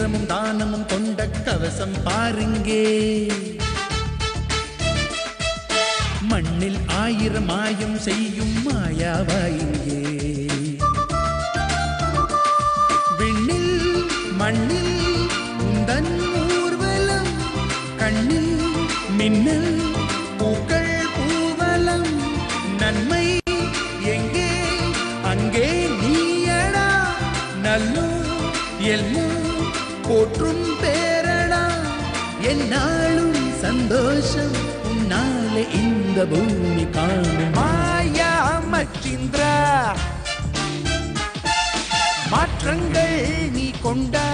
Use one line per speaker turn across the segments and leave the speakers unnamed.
வீரமும் தானமும் கொண்ட கவசம் பாருங்கே மண்ணில் ஆயிரம் மாயம் செய்யும் மாயாவாயிங்கே விண்ணில் மண்ணில் உந்தன் ஊர்வலம் கண்ணில் மின்னல் பூக்கள் பூவலம் நன்மை எங்கே அங்கே நீயடா நல்லோ எல்லோ போற்றும் பேரடா என்னாலும் சந்தோஷம் உன்னாலே இந்த பூமி காணும் மாயா மச்சிந்திரா மாற்றங்கள் நீ கொண்டா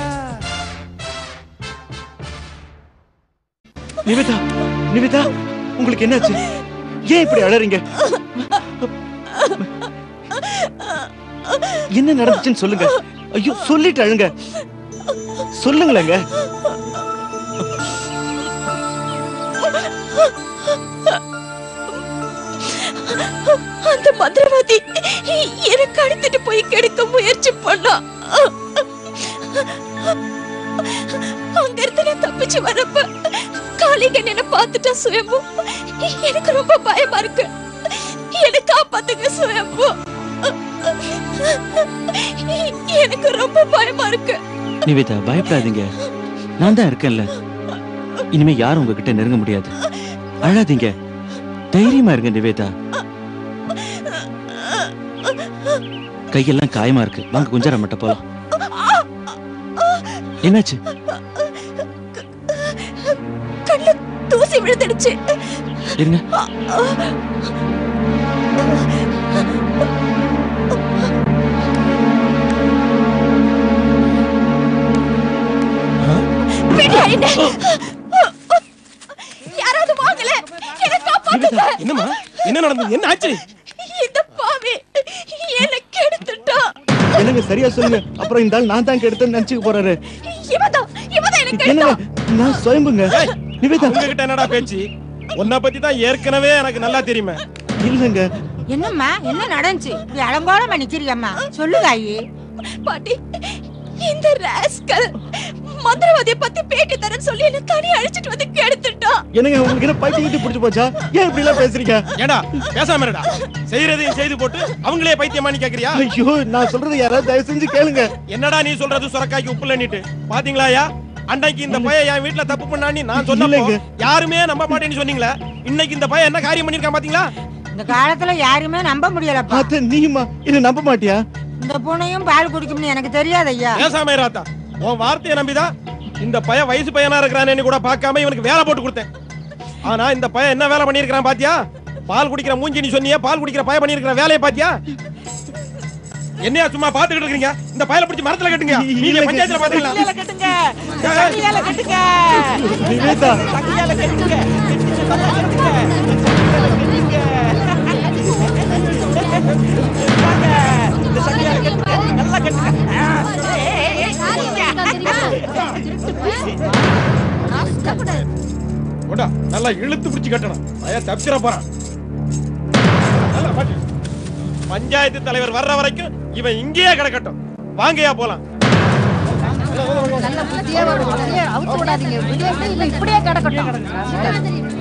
நிவேதா நிவேதா உங்களுக்கு என்னாச்சு ஏன் இப்படி அழறீங்க என்ன நடந்துச்சுன்னு சொல்லுங்க ஐயோ சொல்லிட்டு அழுங்க சொல்லுங்களேங்க
அந்த மந்திரவாதி எனக்கு அழுத்திட்டு போய் கெடுக்க முயற்சி பண்ணா அங்க இருந்து நான் தப்பிச்சு வரப்ப காளிங்க என்ன பார்த்துட்டா சுயம்பு எனக்கு ரொம்ப பயமா இருக்கு என்னை காப்பாத்துங்க சுயம்பு எனக்கு ரொம்ப பயமா இருக்கு
நிவேதா பயப்படாதீங்க நான் தான் இருக்கேன்ல இனிமே யாரும் உங்ககிட்ட நெருங்க முடியாது அழாதீங்க தைரியமா இருங்க நிவேதா கையெல்லாம் காயமா இருக்கு வாங்க குஞ்சார மட்டும் போலாம் என்னாச்சு
கண்ணுல தூசி விழுந்துடுச்சு
இருங்க
பிடி அடிங்க. யாராவது வாங்கல என்ன காப்பாத்துங்க
என்னம்மா என்ன நடந்தது என்ன ஆச்சு
இந்த பாவி என்ன கெடுத்துட்டான்
என்னங்க சரியா சொல்லுங்க அப்புறம் இந்த ஆள் நான் தான் கெடுத்தேன்னு நினைச்சுக்க போறாரு
இவதான் இவதான் எனக்கு
என்னங்க
கெடுத்தான்
நான் சுயம்புங்க நிவேதா
உங்ககிட்ட என்னடா பேச்சு உன்னை பத்தி தான் ஏற்கனவே எனக்கு நல்லா தெரியுமே
இல்லங்க
என்னம்மா என்ன நடந்துச்சு இப்படி அலங்கோலமா நிக்கிறியம்மா சொல்லுங்க ஐயே
பாட்டி இந்த ராஸ்கல் மந்திரவாதிய பத்தி பேட்டி தரேன்னு சொல்லி என்ன தனி அழிச்சிட்டு வந்து கெடுத்துட்டான்
என்னங்க உங்களுக்கு என்ன பைத்தியம் கிட்டி பிடிச்சு போச்சா ஏன் இப்படி எல்லாம் பேசுறீங்க
ஏடா பேசாம இருடா செய்யறதையும் செய்து போட்டு அவங்களே பைத்தியமா நீ கேக்குறியா
ஐயோ நான் சொல்றது யாராவது தயவு செஞ்சு கேளுங்க
என்னடா நீ சொல்றது சுரக்காய்க்கு உப்பு இல்லன்னுட்டு பாத்தீங்களாயா அன்னைக்கு இந்த பையன் என் வீட்டுல தப்பு பண்ணான்னு நான் சொன்னப்போ
இல்லைங்க.
யாருமே நம்ப மாட்டேன்னு சொன்னீங்களே இன்னைக்கு இந்த பையன் என்ன காரியம் பண்ணிருக்கான் பாத்தீங்களா
இந்த காலத்துல யாருமே நம்ப முடியலப்பா
அத்த நீமா என்ன நம்ப மாட்டியா
இந்த பூனையும் பால் குடிக்கும்னு எனக்கு தெரியாது ஐயா
பேசாம இராத்தா உன் வார்த்தையை நம்பிதான் இந்த பையன் வயசு பையனா இருக்கிறானேன்னு கூட பார்க்காம இவனுக்கு வேலை போட்டு கொடுத்தேன் ஆனா இந்த பையன் என்ன வேலை பண்ணிருக்கான் பாத்தியா பால் குடிக்கிற மூஞ்சி நீ சொன்னியே பால் குடிக்கிற பையன் பண்ணிருக்கிற வேலையை பாத்தியா என்னையா சும்மா பாத்துக்கிட்டு இருக்கீங்க இந்த பயல பிடிச்சி மரத்துல கட்டுங்க நீங்க
இல்லைங்க.
பஞ்சாயத்துல பாத்தீங்களா
நிவேதா
கொண்டா நல்லா இழுத்து பிடிச்சு கட்டணும் பையன் தப்பிச்சிட போறான் நல்லா மாட்டு. பஞ்சாயத்து தலைவர் வர்ற வரைக்கும் இவன் இங்கேயே கிடக்கட்டும் வாங்கயா போலாம்
நல்ல புத்தியே வரும் அப்படியே அவுத்து விடாதீங்க இப்படியே இல்ல இப்படியே கிடக்கட்டும்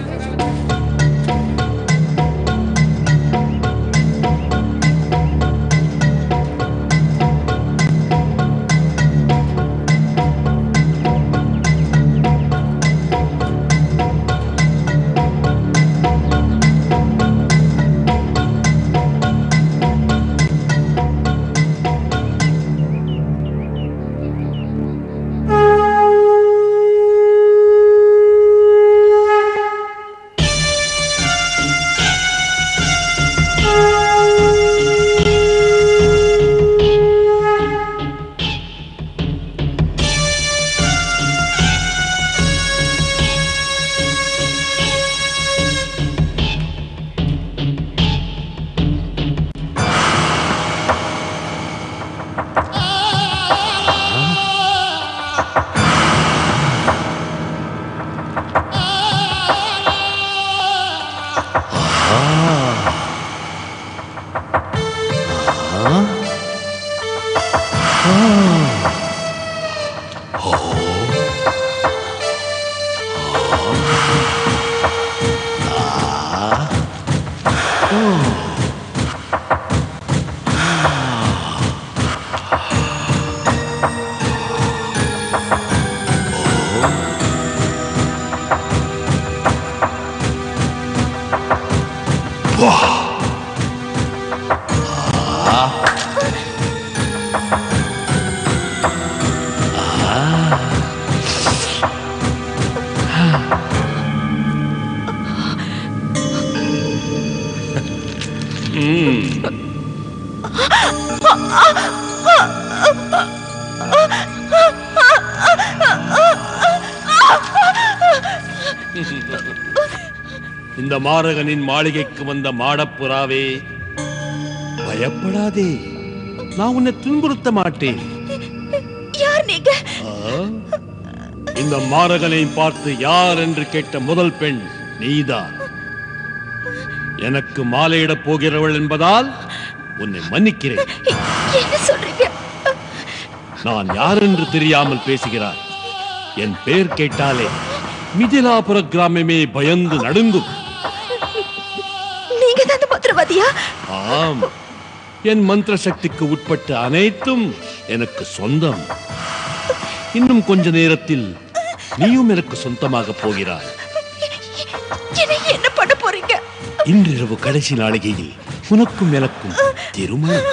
இந்த மாரகனின் மாளிகைக்கு வந்த மாடப்புறாவே பயப்படாதே நான் உன்னை துன்புறுத்த மாட்டேன்
யார் நீங்க
ஆ? இந்த மாரகனை பார்த்து யார் என்று கேட்ட முதல் பெண் நீதான் எனக்கு மாலையிடப் போகிறவள் என்பதால் உன்னை மன்னிக்கிறேன்
என்ன சொல்றீங்க
நான் யார் என்று தெரியாமல் பேசுகிறாய் என் பெயர் கேட்டாலே மிதிலாபுர கிராமமே பயந்து நடுங்கும்
நீங்க தான் அந்த மந்திரவாதியா
ஆம் என் மந்திர சக்திக்கு உட்பட்ட அனைத்தும் எனக்கு சொந்தம் இன்னும் கொஞ்ச நேரத்தில் நீயும் எனக்கு சொந்தமாக போகிறாய்
என்னை என்ன பண்ண போறீங்க
இன்றிரவு கடைசி நாளிகையில் உனக்கும் எனக்கும் திருமணம்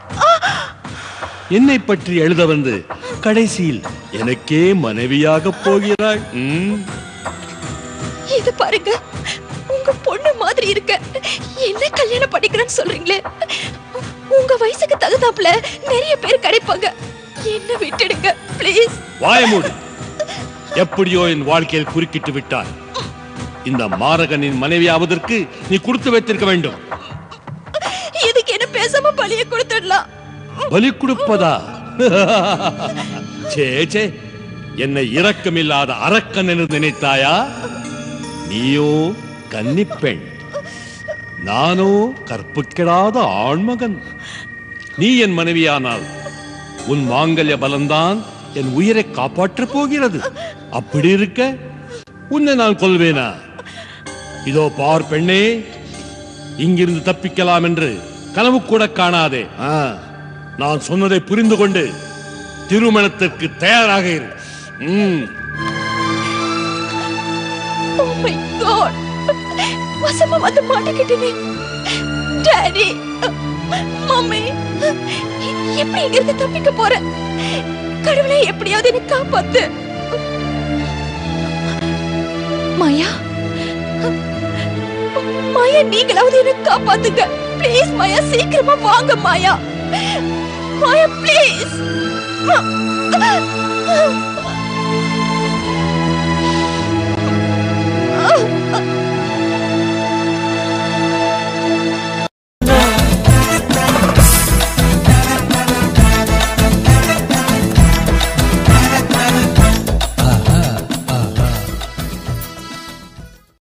என்னை பற்றி எழுத வந்து கடைசியில் எனக்கே மனைவியாக போகிறாய் ம்,
இது பாருங்க உங்க பொண்ணு மாதிரி இருக்க என்ன கல்யாணம் பண்ணிக்கிறேன்னு சொல்றீங்களே உங்க வயசுக்கு தகுந்தாப்புல நிறைய பேர் கிடைப்பாங்க என்ன விட்டுடுங்க ப்ளீஸ்
வாய மூடு எப்படியோ என் வாழ்க்கையில் குறுக்கிட்டு விட்டாய் இந்த மாரகனின் மனைவியாவதற்கு நீ கொடுத்து வைத்திருக்க வேண்டும்
இதுக்கு என்ன பேசாம பழிய கொடுத்துடலாம்
பலி கொடுப்பதா சே சே என்னை இரக்கமில்லாத அரக்கன் என்று நினைத்தாயா நீயோ கன்னிப்பெண் நானோ கற்புக்கிடாத ஆண்மகன் நீ என் மனைவியானால் உன் மாங்கல்ய பலம்தான் என் உயிரை காப்பாற்றப் போகிறது அப்படி இருக்க உன்னை நான் கொல்வேனா இதோ பார் பெண்ணே இங்கிருந்து தப்பிக்கலாம் என்று கனவு கூட காணாதே ஆ, நான் சொன்னதை புரிந்து கொண்டு திருமணத்திற்கு தயாராக இரு ம்,
ஓ மை காட் வசமா வந்து மாட்டிக்கிட்டேனே டாடி மம்மி எப்படி இங்க இருந்து தப்பிக்க போறேன் கடவுளே எப்படியாவது என்ன காப்பாத்து மாயா மாயா நீங்களாவது என்ன காப்பாத்துங்க ப்ளீஸ் மாயா சீக்கிரமா வாங்க மாயா மாயா ப்ளீஸ்